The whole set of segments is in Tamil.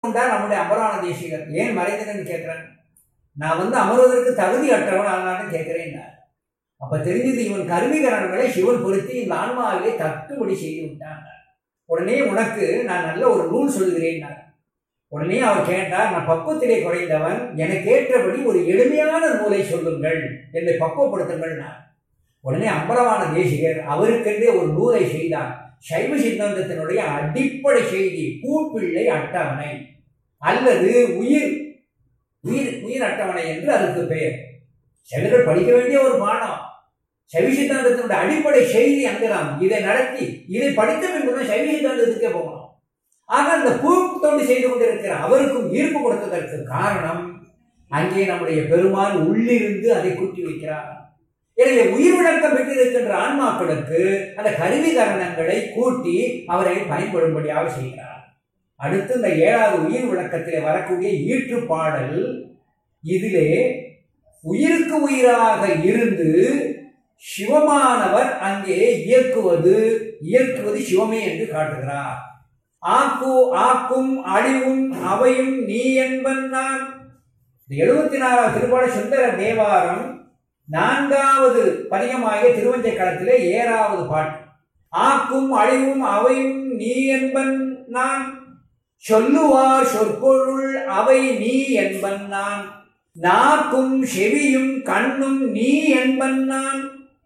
தான் நம்முடைய அமரான தேசிகர் ஏன் மறைந்தனன்னு கேட்கிறேன் நான் வந்து அமர்வதற்கு தகுதி அற்றவன் ஆனான்னு கேட்கிறேன் அப்ப தெரிஞ்சது இவன் கருவிகரணங்களை சிவன் பொருத்தி இந்த ஆன்மாவிலே தட்டுபடி செய்து விட்டாங்க உடனே உனக்கு நான் நல்ல ஒரு நூல் சொல்கிறேன் உடனே அவர் கேட்டார் நான் பக்குவத்திலே குறைந்தவன் எனக்கு ஏற்றபடி ஒரு எளிமையான நூலை சொல்லுங்கள் என்னை பக்குவப்படுத்துங்கள் நான் உடனே அம்பலவான தேசிகர் அவருக்கென்றே ஒரு நூலை செய்தார் சைவ சித்தாந்தத்தினுடைய அடிப்படை செய்தி பூப்பிள்ளை அட்டவணை அல்லது உயிர் உயிர் உயிர் அட்டவணை என்று அதுக்கு பெயர் சிலர்கள் படிக்க வேண்டிய ஒரு பாடம் சைவ சித்தாந்தத்தினுடைய அடிப்படை செய்தி அங்குதான் இதை நடத்தி இதை படித்த பின்புதான் சைவ சித்தாந்தத்துக்கே போகணும் ஆக அந்த பூப்பு தொண்டு செய்து கொண்டிருக்கிற அவருக்கும் ஈர்ப்பு கொடுத்ததற்கு காரணம் அங்கே நம்முடைய பெருமான் உள்ளிருந்து அதை கூட்டி வைக்கிறார் எனவே உயிர் விளக்கம் பெற்றிருக்கின்ற ஆன்மாக்களுக்கு அந்த கருவி கரணங்களை கூட்டி அவரை பயன்படும்படியாக செய்கிறார் அடுத்து இந்த ஏழாவது உயிர் விளக்கத்திலே வரக்கூடிய ஈற்று பாடல் இதிலே உயிருக்கு உயிராக இருந்து சிவமானவர் அங்கே இயக்குவது இயக்குவது சிவமே என்று காட்டுகிறார் ஆக்கு ஆக்கும் அழிவும் அவையும் நீ என்பன் நான் இந்த எழுபத்தி நாலாவது திருப்பாட சுந்தர தேவாரம் நான்காவது பதிகமாகிய திருவஞ்சை களத்திலே ஏழாவது பாட்டு ஆக்கும் அழிவும் அவையும் நீ என்பன் நான் சொல்லுவார் சொற்பொருள் அவை நீ என்பன் நான் நாக்கும் செவியும் கண்ணும் நீ என்பன் நான்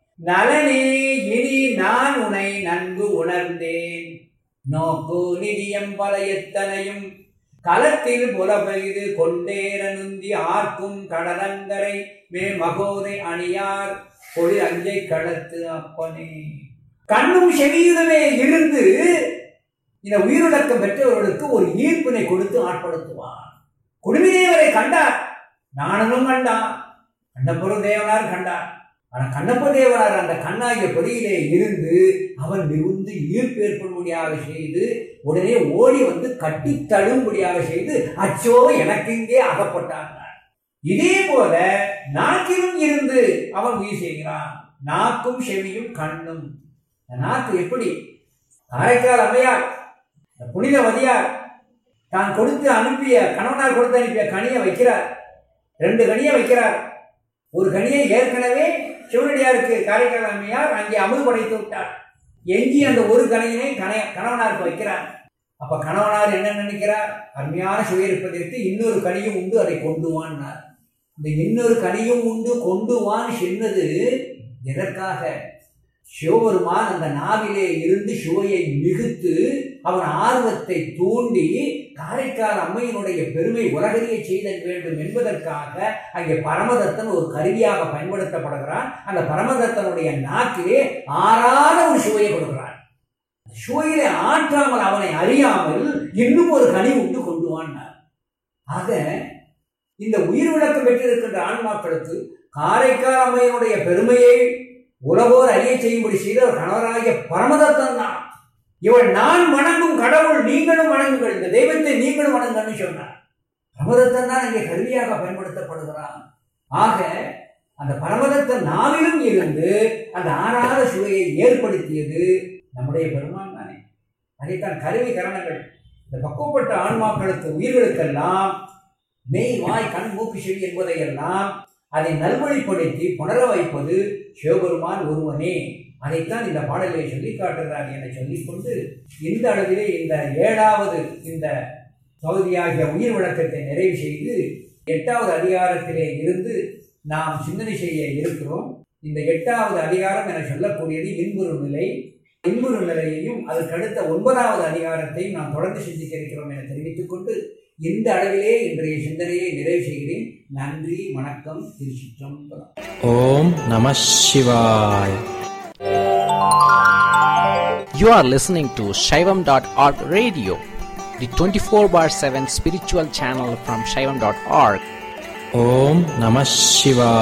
நலனே இனி நான் உனை நன்கு உணர்ந்தேன் நோக்கு நிதியம் பல எத்தனையும் களத்தில் புலபெய்து கொண்டேற நுந்தி ஆர்க்கும் கடலங்கரை மே மகோதை அணியார் பொழி அஞ்சை களத்து அப்பனே கண்ணும் செவியுடனே இருந்து இந்த உயிரிழக்கம் பெற்றவர்களுக்கு ஒரு ஈர்ப்பினை கொடுத்து ஆட்படுத்துவார் குடுமிதேவரை கண்டார் நானும் கண்டான் கண்ணப்பொருள் தேவனார் கண்டார் ஆனா கண்ணப்ப தேவனார் அந்த கண்ணாகிய பொறியிலே இருந்து அவன் மிகுந்து ஈர்ப்பு ஏற்படும்படியாக செய்து உடனே ஓடி வந்து கட்டி தழும்படியாக செய்து அச்சோ எனக்கு இங்கே அகப்பட்டான் இதே போல நாக்கிலும் இருந்து அவன் உயிர் செய்கிறான் நாக்கும் செவியும் கண்ணும் இந்த நாக்கு எப்படி காரைக்கால் அம்மையார் இந்த புனிதவதியார் தான் கொடுத்து அனுப்பிய கணவனார் கொடுத்து அனுப்பிய கனியை வைக்கிறார் ரெண்டு கனியை வைக்கிறார் ஒரு கனியை ஏற்கனவே சிவனடியாருக்கு காரைக்கால் அம்மையார் அங்கே அமுது படைத்து விட்டார் எஞ்சி அந்த ஒரு கனியினை கணைய கணவனாருக்கு வைக்கிறார் அப்ப கணவனார் என்ன நினைக்கிறார் அருமையான சுவை இருப்பதற்கு இன்னொரு கனியும் உண்டு அதை கொண்டு வான்னார் இந்த இன்னொரு கனியும் உண்டு கொண்டு வான்னு சொன்னது எதற்காக சிவபெருமான் அந்த நாவிலே இருந்து சுவையை மிகுத்து அவன் ஆர்வத்தை தூண்டி காரைக்கால் அம்மையினுடைய பெருமை உலகறிய செய்த வேண்டும் என்பதற்காக அங்கே பரமதத்தன் ஒரு கருவியாக பயன்படுத்தப்படுகிறான் அந்த பரமதத்தனுடைய நாக்கிலே ஆறாத ஒரு சுவையை கொடுக்கிறான் சுவையிலே ஆற்றாமல் அவனை அறியாமல் இன்னும் ஒரு கனி உண்டு கொண்டு வான்னார் ஆக இந்த உயிர் விளக்கம் பெற்றிருக்கின்ற ஆன்மாக்களுக்கு காரைக்கால் அம்மையினுடைய பெருமையை உலகோர் அறிய செய்யும்படி செய்த ஒரு கணவராகிய பரமதத்தன் தான் இவள் நான் வணங்கும் கடவுள் நீங்களும் வணங்குங்கள் இந்த தெய்வத்தை நீங்களும் வணங்குங்கன்னு சொன்னார் பரமதத்தன் தான் இங்கே கருவியாக பயன்படுத்தப்படுகிறான் ஆக அந்த பரமதத்தன் நாவிலும் இருந்து அந்த ஆறாத சுவையை ஏற்படுத்தியது நம்முடைய பெருமான் தானே அதைத்தான் கருவி கரணங்கள் இந்த பக்குவப்பட்ட ஆன்மாக்களுக்கு உயிர்களுக்கெல்லாம் மெய் வாய் கண் மூக்கு செவி என்பதையெல்லாம் அதை நல்வழிப்படுத்தி புணர வைப்பது சிவபெருமான் ஒருவனே அதைத்தான் இந்த பாடலை சொல்லி காட்டுகிறார் என சொல்லிக்கொண்டு இந்த அளவிலே இந்த ஏழாவது இந்த பகுதியாகிய உயிர் விளக்கத்தை நிறைவு செய்து எட்டாவது அதிகாரத்திலே இருந்து நாம் சிந்தனை செய்ய இருக்கிறோம் இந்த எட்டாவது அதிகாரம் என சொல்லக்கூடியது இன்புறு நிலை இன்புறு நிலையையும் அதற்கடுத்த ஒன்பதாவது அதிகாரத்தையும் நாம் தொடர்ந்து சிந்திக்க இருக்கிறோம் என தெரிவித்துக் கொண்டு இந்த அளவிலே இன்றைய சிந்தனையை நிறைவு செய்கிறேன் நன்றி வணக்கம் திருச்சிற்றம்பலம் ஓம் நம சிவாய் You are listening to Shaivam.org radio, the 24 bar 7 spiritual channel from Shaivam.org. Om Namah Shivaya.